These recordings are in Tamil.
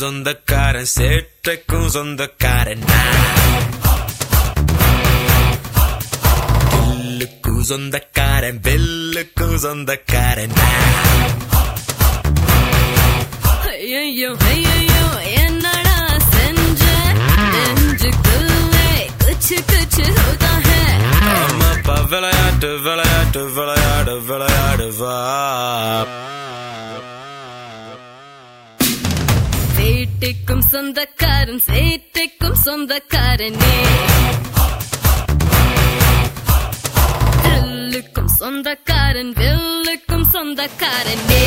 சொந்தக்காரன் சேட்டைக்கும் சொந்தக்காரன் நான் வில்லுக்கும் சொந்தக்காரன் வெல்லுக்கும் சொந்தக்காரன் நான் ஐயையோ ஐயையோ என்னடா செஞ்ச நெஞ்சுக்குள்ளே குச்சு குச்சு होता है அம்மாப்பா விளையாட்டு விளையாட்டு விளையாடு விளையாடு வா வீட்டுக்கும் சொந்தக்காரன் சேட்டைக்கும் சொந்தக்காரனே வில்லுக்கும் சொந்தக்காரன் வில்லுக்கும் சொந்தக்காரனே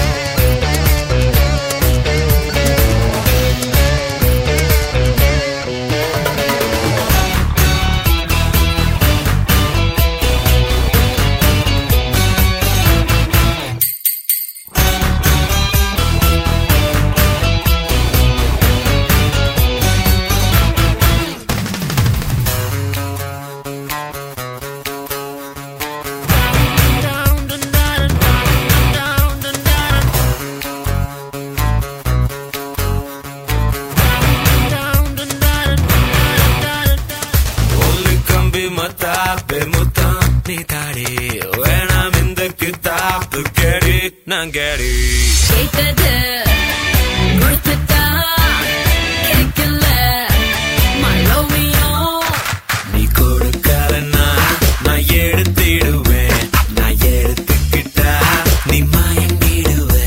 ஒல்லி கம்பி மத்தாப்பே முத்தம் நீ தாடி வேணாம் இந்த கித்தாப்பு கேடி நான் கேடி கேட்டது கொடுத்துட்டா கேட்கல மழவியோ நீ கொடுக்கலன்னா நான் எடுத்திடுவேன் நான் எடுத்துக்கிட்டா நீ மயங்கிடுவே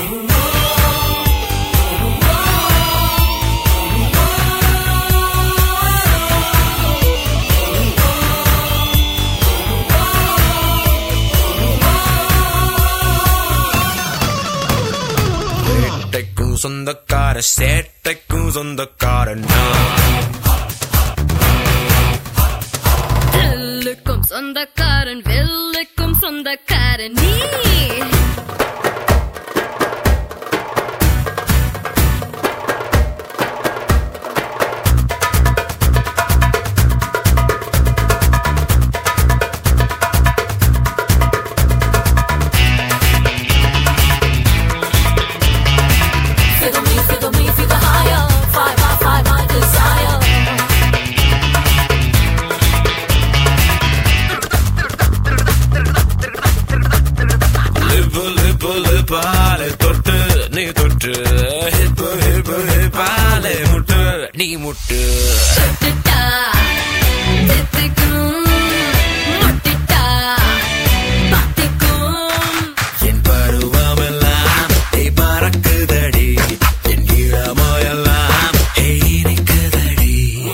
வேட்டைக்கும் சொந்தக்கார சேட்டைக்கும் சொந்தக்காரன் நான் வில்லுக்கும் சொந்தக்காரன் வில்லுக்கும் சொந்தக்காரன் நீ Figure me, figure me, figure higher. Five by five, my desire. Lip lip லிப்பாலே தொட்டு நீ தொட்டு ஹிப்பு ஹிப்பு ஹிப்பாலே முட்டு நீ முட்டு தொட்டுட்டா தித்திக்கும் முட்டிட்டா பத்திக்கும் என் பருவமெல்லாம் ஏய் பறக்குதடி என் இளமையெல்லாம் ஏய் இனிக்குதடி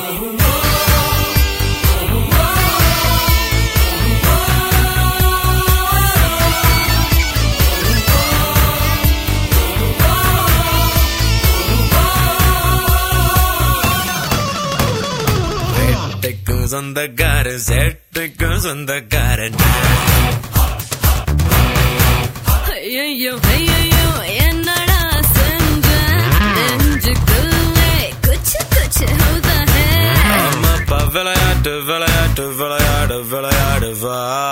வேட்டைக்கும் சொந்தக்காரன் சேட்டைக்கும் சொந்தக்காரன் ஐயையோ ஐயையோ என்னடா செஞ்ச நெஞ்சுக்குள்ளே குச்சு குச்சு होता है அம்மாப்பா விளையாட்டு விளையாட்டு விளையாடு விளையாடு வா